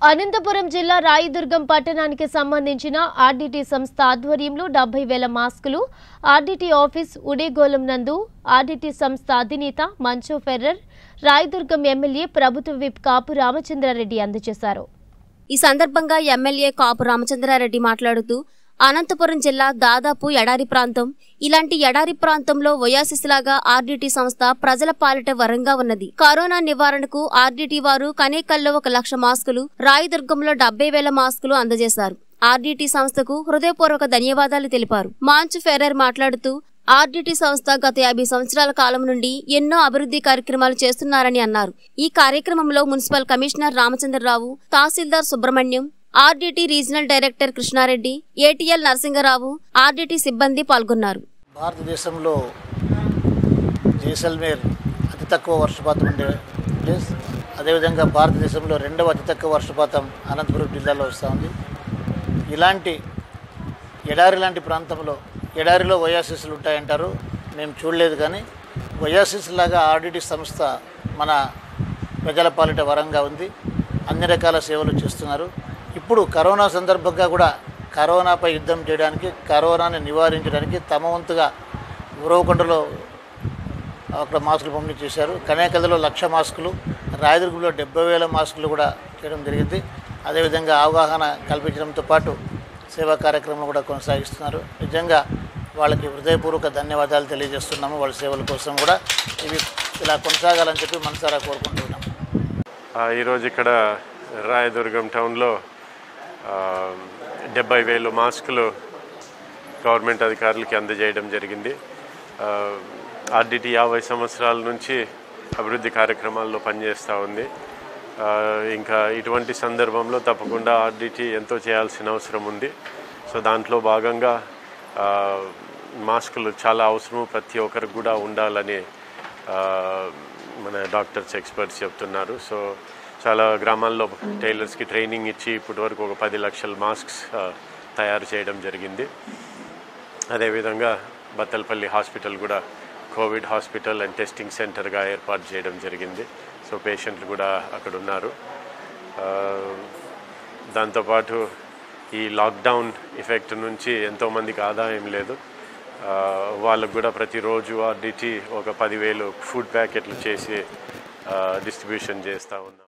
అనంతపురం జిల్లా రాయదుర్గం పట్టణానికి సంబంధించిన ఆర్డీటీ సంస్థ ఆధ్వర్యంలో డెబ్బై వేల మాస్కులు ఆర్డీటీ ఆఫీస్ ఉడేగోళం నందు ఆర్డీటీ సంస్థ అధినేత మంచు ఫెర్రర్ రాయదుర్గం ఎమ్మెల్యే ప్రభుత్వ విప్ కాపు రామచంద్రారెడ్డి అందజేశారు ఈ సందర్భంగా ఎమ్మెల్యే కాపు రామచంద్రారెడ్డి మాట్లాడుతూ అనంతపురం జిల్లా దాదాపు ఎడారి ప్రాంతం ఇలాంటి ఎడారి ప్రాంతంలో ఒయాసిస్ లాగా ఆర్డీటీ సంస్థ ప్రజల పాలిట వరంగా ఉన్నది కరోనా నివారణకు ఆర్డీటీ వారు కనేకల్లో ఒక లక్ష మాస్కులు రాయదుర్గంలో డెబ్బై వేల మాస్కులు అందజేశారు ఆర్డీటీ సంస్థకు హృదయపూర్వక ధన్యవాదాలు తెలిపారు మాంచు ఫెర్రర్ మాట్లాడుతూ ఆర్డీటీ సంస్థ గత యాభై సంవత్సరాల కాలం నుండి ఎన్నో అభివృద్ధి కార్యక్రమాలు చేస్తున్నారని అన్నారు ఈ కార్యక్రమంలో municipal commissioner Ramachandra Rao tahsildar Subrahmanyam R D T regional director Krishna Reddy A T L Narasinga Rao R D T సిబ్బంది పాల్గొన్నారు భారతదేశంలో జైసల్మేర్ అతి తక్కువ వర్షపాతం ఉండే ప్లేస్ అదేవిధంగా భారతదేశంలో రెండవ అతి తక్కువ వర్షపాతం అనంతపురం జిల్లాలో వస్తూ ఉంది ఇలాంటి ఎడారి లాంటి ప్రాంతంలో ఎడారిలో ఒయాసిస్లు ఉంటాయంటారు మేము చూడలేదు కానీ ఒయాసిస్ లాగా ఆర్డిటి సంస్థ మన ప్రజల పాలిట వరంగా ఉంది అన్ని రకాల సేవలు చేస్తున్నారు ఇప్పుడు కరోనా సందర్భంగా కూడా కరోనాపై యుద్ధం చేయడానికి కరోనాని నివారించడానికి తమ వంతుగా ఉరవకొండలో అక్కడ మాస్కులు పంపిణీ చేశారు కనేకల్లో లక్ష మాస్కులు రాయదుర్గంలో డెబ్బై వేల మాస్కులు కూడా చేయడం జరిగింది అదేవిధంగా అవగాహన కల్పించడంతో పాటు సేవా కార్యక్రమాలు కూడా కొనసాగిస్తున్నారు నిజంగా వాళ్ళకి హృదయపూర్వక ధన్యవాదాలు తెలియజేస్తున్నాము వాళ్ళ సేవల కోసం కూడా ఇవి ఇలా కొనసాగాలని చెప్పి మనసారా కోరుకుంటున్నాం ఆ, ఈరోజు ఇక్కడ రాయదుర్గం టౌన్లో ఆ, డెబ్బై వేలు మాస్కులు గవర్నమెంట్ అధికారులకి అందజేయడం జరిగింది ఆ, ఆర్డిటి యాభై సంవత్సరాల నుంచి అభివృద్ధి కార్యక్రమాల్లో పనిచేస్తూ ఉంది ఆ, ఇంకా ఇటువంటి సందర్భంలో తప్పకుండా ఆర్డిటి ఎంతో చేయాల్సిన అవసరం ఉంది సో దాంట్లో భాగంగా ఆ, మాస్కులు చాలా అవసరం ప్రతి ఒక్కరికి కూడా ఉండాలని ఆ, మన డాక్టర్స్ ఎక్స్పర్ట్స్ చెప్తున్నారు సో చాలా గ్రామాల్లో టైలర్స్కి ట్రైనింగ్ ఇచ్చి ఇప్పటి వరకు ఒక పది లక్షల మాస్క్స్ ఆ, తయారు చేయడం జరిగింది అదేవిధంగా బత్తలపల్లి హాస్పిటల్ కూడా కోవిడ్ హాస్పిటల్ అండ్ టెస్టింగ్ సెంటర్గా ఏర్పాటు చేయడం జరిగింది సో పేషెంట్లు కూడా అక్కడ ఉన్నారు ఆ, దాంతోపాటు ఈ లాక్డౌన్ ఎఫెక్ట్ నుంచి ఎంతోమందికి ఆదాయం లేదు ఆ, వాళ్ళకు కూడా ప్రతిరోజు ఆర్డిటి ఒక పదివేలు ఫుడ్ ప్యాకెట్లు చేసి డిస్ట్రిబ్యూషన్ చేస్తూ ఉన్నాం